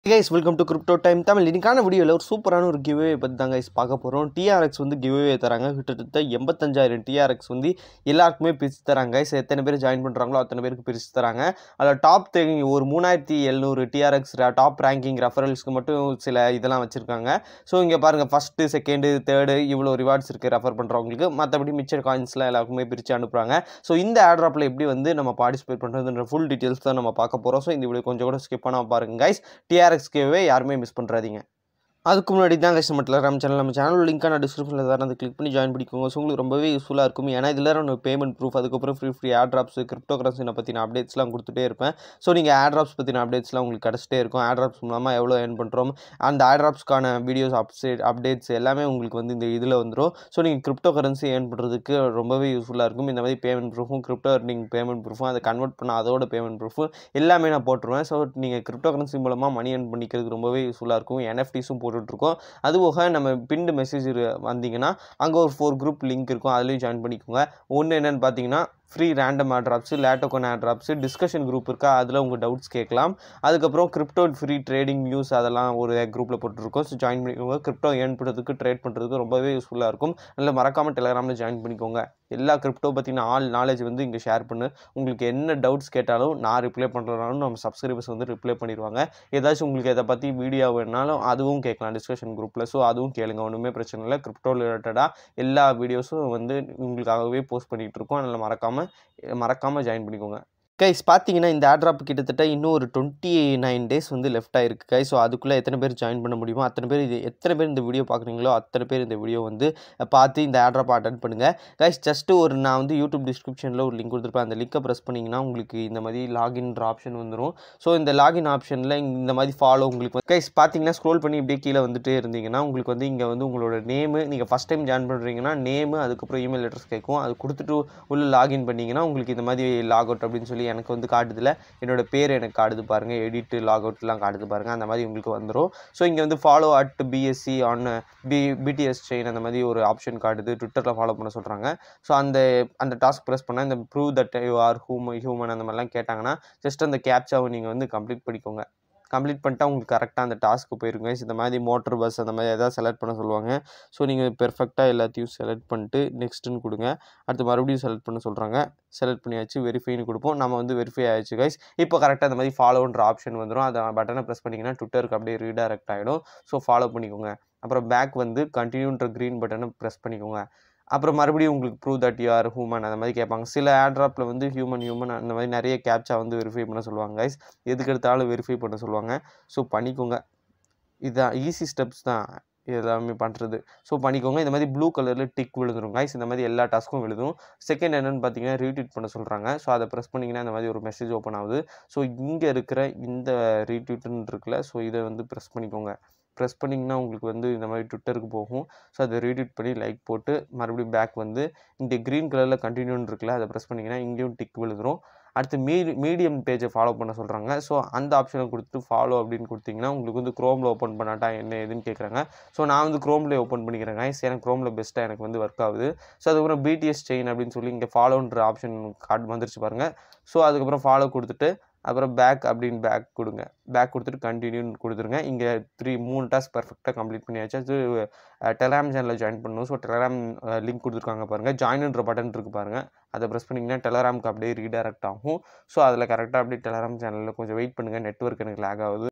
guys welcome to crypto time Tamil இன்னைக்கான வீடியோவில் ஒரு சூப்பரான ஒரு கிவ்வே பற்றி தான் கைஸ் பார்க்க போகிறோம் டிஆர்எக்ஸ் வந்து கிவ்வே தராங்க கிட்டத்தட்ட எண்பத்தஞ்சாயிரம் டிஆர்எக்ஸ் வந்து எல்லாருக்குமே பிரித்து தராங்க கைஸ் எத்தனை பேர் ஜாயின் பண்ணுறாங்களோ அத்தனை பேருக்கு பிரித்து தராங்க அதில் டாப் தேர்ட்டி ஒரு மூணாயிரத்தி எழுநூறு டிஆர்எக்ஸ் டாப் ரேங்கிங் ரெஃபரல்ஸ்க்கு மட்டும் சில இதெல்லாம் வச்சுருக்காங்க ஸோ இங்கே பாருங்கள் ஃபஸ்ட்டு செகண்டு தேர்டு இவ்வளோ ரிவார்ட்ஸ் இருக்குது ரெஃபர் பண்ணுறவங்களுக்கு மற்றபடி மிச்சர் காயின்ஸ்லாம் எல்லாருக்குமே பிரித்து அனுப்புகிறாங்க ஸோ இந்த ஆட்ராப்பில் எப்படி வந்து நம்ம பார்ட்டிசிபேட் பண்ணுறதுன்ற ஃபுல் டீட்டெயில்ஸ் தான் நம்ம பார்க்க போகிறோம் ஸோ இந்த வீடியோ கொஞ்சம் கூட ஸ்கிப் பண்ணாமல் பாருங்கள் கைஸ் டிஆர்எக்ஸ்கேவே யாருமே மிஸ் பண்ணுறாதீங்க அதுக்கு முன்னாடி தான் கஷ்டம் மட்டும் நம்ம சேனல் நம்ம சேனல் லிங்க்காக நான் டிஸ்கிரிப்ஷனில் தரேன் அதை கிளிக் பண்ணி ஜாயின் பண்ணிக்கோங்க ஸோ உங்களுக்கு ரொம்பவே யூஸ்ஃபுல்லாக இருக்கும் ஏன்னா இதில் நம்ம பேமெண்ட் ப்ரூஃப் அதுக்கப்புறம் free free airdrops crypto கரன்சினை பற்றின அப்டேட்ஸ்லாம் கொடுத்துட்டே இருப்பேன் ஸோ நீங்கள் ஆட் ட்ராப்ஸ் பற்றின அப்டேட்ஸ்லாம் உங்களுக்கு கிடச்சிட்டே இருக்கும் ஆட் ட்ராப்ஸ் மூலமாக எவ்வளோ ஏர்ன் பண்ணுறோம் அந்த ஆட் ட்ராப்ஸ்க்கான வீடியோஸ் அப்டேட் அப்டேட்ஸ் எல்லாமே உங்களுக்கு வந்து இந்த இதில் வந்துடும் ஸோ நீங்கள் கிரிப்டோ கரன்சி ஏர்ன் பண்ணுறதுக்கு ரொம்பவே யூஸ்ஃபுல்லாக இருக்கும் இந்த மாதிரி பேமெண்ட் ப்ரூஃபும் கிரிப்டோ earning பேமெண்ட் ப்ரூஃபும் அதை கன்வெர்ட் பண்ண அதோட பேமெண்ட் ப்ரூஃபும் எல்லாமே நான் போட்டுருவேன் ஸோ நீங்கள் கிரிப்டோ கரன்சி மூலமாக மணி ஏர்ன் பண்ணிக்கிறதுக்கு ரொம்பவே யூஸ்ஃபுல்லாக இருக்கும் என்எஃப்டிஸும் போட்டுட்ருக்கோம் அது போக நம்ம பின்டு மெசேஜ் வந்தீங்கன்னா அங்கே ஒரு ஃபோர் குரூப் லிங்க் இருக்கும் அதுலேயும் ஜாயின் பண்ணிக்கோங்க ஒன்று என்னென்னு பார்த்தீங்கன்னா ஃப்ரீ ரேண்டம் ஆட்ராப்ஸு லேட்டோகோன் ஆட்ராப்ஸு டிஸ்கஷன் குரூப் இருக்கா அதில் உங்கள் டவுட்ஸ் கேட்கலாம் அதுக்கப்புறம் கிரிப்டோ ஃப்ரீ ட்ரேடிங் நியூஸ் அதெல்லாம் ஒரு குரூப்பில் போட்டுருக்கோம் ஸோ ஜாயின் பண்ணிக்கோங்க கிரிப்டோ ஏர்ன் பண்ணுறதுக்கு ட்ரேட் பண்ணுறதுக்கு ரொம்பவே யூஸ்ஃபுல்லாக இருக்கும் அதில் மறக்காமல் டெலகிராமில் ஜாயின் பண்ணிக்கோங்க எல்லா கிரிப்டோ பற்றின ஆல் நாலேஜ் வந்து இங்கே ஷேர் பண்ணு உங்களுக்கு என்ன டவுட்ஸ் கேட்டாலும் நான் ரிப்ளை பண்ணுறனாலும் நம்ம சப்ஸ்கிரைபர்ஸ் வந்து ரிப்ளை பண்ணிடுவாங்க ஏதாச்சும் உங்களுக்கு இதை பற்றி வீடியோ வேணாலும் அதுவும் கேட்கலாம் டிஸ்கஷன் குரூப்பில் ஸோ அதுவும் கேளுங்க ஒன்றுமே பிரச்சனை இல்லை கிரிப்டோ ரிலேட்டடாக எல்லா வீடியோஸும் வந்து உங்களுக்காகவே போஸ்ட் பண்ணிகிட்டு இருக்கோம் அதனால் மறக்காமல் மறக்காமல் ஜாயின் பண்ணிக்கோங்க கைஸ் பார்த்தீங்கன்னா இந்த ஆட்ராப் கிட்டத்தட்ட இன்னும் ஒரு டுவெண்ட்டி நைன் டேஸ் வந்து லெஃப்ட் ஆயிருக்கு கைஸ் ஸோ அதுக்குள்ளே எத்தனை பேர் ஜாயின் பண்ண முடியுமோ அத்தனை பேர் இது எத்தனை பேர் இந்த வீடியோ பார்க்குறீங்களோ அத்தனை பேர் இந்த வீடியோ வந்து பார்த்து இந்த ஆட்ராப் அட்டன் பண்ணுங்கள் கைஸ் ஜஸ்ட்டு ஒரு நான் வந்து யூடியூப் டிஸ்கிரிப்ஷனில் ஒரு லிங்க் கொடுத்துருப்பேன் அந்த லிங்கை ப்ரெஸ் பண்ணிங்கன்னா உங்களுக்கு இந்த மாதிரி லாகின்ற ஆப்ஷன் வந்துடும் ஸோ இந்த லாகின் ஆப்ஷனில் இந்த மாதிரி ஃபாலோ உங்களுக்கு கைஸ் பார்த்தீங்கன்னா ஸ்க்ரோல் பண்ணி இப்படியே கீழே வந்துட்டே இருந்தீங்கன்னா உங்களுக்கு வந்து இங்கே வந்து உங்களோட நேமு நீங்கள் ஃபஸ்ட் டைம் ஜாயின் பண்ணுறீங்கன்னா நேமு அதுக்கப்புறம் இமெயில் அட்ரஸ் கேட்கும் அது கொடுத்துட்டு உள்ள லாகின் பண்ணிங்கன்னா உங்களுக்கு இந்த மாதிரி லாக் அவுட் அப்படின்னு சொல்லி எனக்கு வந்து காட்டுதில்ல என்னோட பேர் எனக்கு காட்டுது பாருங்கள் எடிட் லாக் அவுட்லாம் காட்டுது பாருங்கள் அந்த மாதிரி உங்களுக்கு வந்துடும் ஸோ இங்கே வந்து follow at BSC on B BTS chain அந்த மாதிரி ஒரு ஆப்ஷன் காட்டுது ட்விட்டரில் ஃபாலோ பண்ண சொல்கிறாங்க ஸோ அந்த அந்த டாஸ்க் ப்ரெஸ் பண்ணால் இந்த prove that you are hmm human அந்த மாதிரிலாம் கேட்டாங்கன்னா ஜஸ்ட் அந்த கேப்சாவை நீங்கள் வந்து கம்ப்ளீட் பண்ணிக்கோங்க கம்ப்ளீட் பண்ணிட்டா உங்களுக்கு கரெக்டாக அந்த டாஸ்க்கு போயிருங்க இந்த மாதிரி மோட்டர் பஸ் அந்த மாதிரி எதாவது செலக்ட் பண்ண சொல்லுவாங்க ஸோ நீங்கள் பெர்ஃபெக்டாக எல்லாத்தையும் செலக்ட் பண்ணிட்டு நெக்ஸ்ட்டுன்னு கொடுங்க அடுத்து மறுபடியும் செலக்ட் பண்ண சொல்கிறாங்க செலக்ட் பண்ணியாச்சு வெரிஃபைன்னு கொடுப்போம் நம்ம வந்து வெரிஃபை ஆயிடுச்சு கைஸ் இப்போ கரெக்டாக அந்த மாதிரி ஃபாலோன்ற ஆப்ஷன் வந்துடும் அந்த பட்டனை ப்ரெஸ் பண்ணிங்கன்னா ட்விட்டருக்கு அப்படியே ரீடைரக்ட் ஆகிடும் ஸோ ஃபாலோ பண்ணிக்கோங்க அப்புறம் பேக் வந்து கண்டினியூன்ற க்ரீன் பட்டனை ப்ரெஸ் பண்ணிக்கோங்க அப்புறம் மறுபடியும் உங்களுக்கு prove that you are human அந்த மாதிரி கேட்பாங்க சில ஆட்ராப்பில் வந்து ஹியூமன் ஹியூமன் அந்த மாதிரி நிறைய கேப்சா வந்து வெரிஃபை பண்ண சொல்லுவாங்க கைஸ் எதுக்கு எடுத்தாலும் வெரிஃபை பண்ண சொல்லுவாங்க ஸோ பண்ணிக்கோங்க இதுதான் ஈஸி ஸ்டெப்ஸ் தான் எல்லாமே பண்ணுறது ஸோ பண்ணிக்கோங்க இந்த மாதிரி ப்ளூ கலரில் டிக் விழுந்துரும் கைஸ் இந்த மாதிரி எல்லா டாஸ்க்கும் விழுதும் செகண்ட் என்னென்னு பார்த்தீங்கன்னா ரீட்வீட் பண்ண சொல்கிறாங்க ஸோ அதை ப்ரெஸ் பண்ணிங்கன்னா இந்த மாதிரி ஒரு மெசேஜ் ஓப்பன் ஆகுது ஸோ இங்கே இருக்கிற இந்த ரீட்வீட்னு இருக்குல்ல ஸோ இதை வந்து ப்ரெஸ் பண்ணிக்கோங்க ப்ரெஸ் பண்ணிங்கன்னா உங்களுக்கு வந்து இந்த மாதிரி ட்விட்டருக்கு போகும் ஸோ அதை ரீட்வீட் பண்ணி லைக் போட்டு மறுபடியும் பேக் வந்து இந்த க்ரீன் கலரில் கண்டினியூன்னு இருக்குல்ல அதை ப்ரெஸ் பண்ணிங்கன்னா இங்கேயும் டிக் விழுதுரும் அடுத்து மீடி மீடியம் பேஜை ஃபாலோ பண்ண சொல்கிறாங்க ஸோ அந்த ஆப்ஷனை கொடுத்துட்டு ஃபாலோ அப்படின்னு கொடுத்தீங்கன்னா உங்களுக்கு வந்து க்ரோமில் ஓப்பன் பண்ணாட்டா என்ன ஏதுன்னு கேட்குறாங்க ஸோ நான் வந்து க்ரோமில் ஓப்பன் பண்ணிக்கிறேங்க எனக்கு க்ரோமில் பெஸ்ட்டாக எனக்கு வந்து ஒர்க் ஆகுது ஸோ அதுக்கப்புறம் பிடிஎஸ் செயின் அப்படின்னு சொல்லி இங்கே ஃபாலோன்ற ஆப்ஷன் கார்டு வந்துருச்சு பாருங்கள் ஸோ அதுக்கப்புறம் ஃபாலோ கொடுத்துட்டு அப்புறம் பேக் அப்படின்னு பேக் கொடுங்க பேக் கொடுத்துட்டு கண்டினியூன்னு கொடுத்துருங்க இங்கே த்ரீ மூணு டாஸ்க் பர்ஃபெக்டாக கம்ப்ளீட் பண்ணியாச்சு அது டெலாம் சேனலில் ஜாயின் பண்ணணும் ஸோ டெலகிராம் லிங்க் கொடுத்துருக்காங்க பாருங்கள் ஜாயின்ன்ற பட்டன் இருக்குது பாருங்கள் அதை ப்ரெஸ் பண்ணிங்கன்னா டெலகிராமுக்கு அப்படியே ரீடைரக்ட் ஆகும் ஸோ அதில் கரெக்டாக அப்படியே டெலகிராம் சேனலில் கொஞ்சம் வெயிட் பண்ணுங்கள் நெட்ஒர்க் எனக்கு லேக் ஆகுது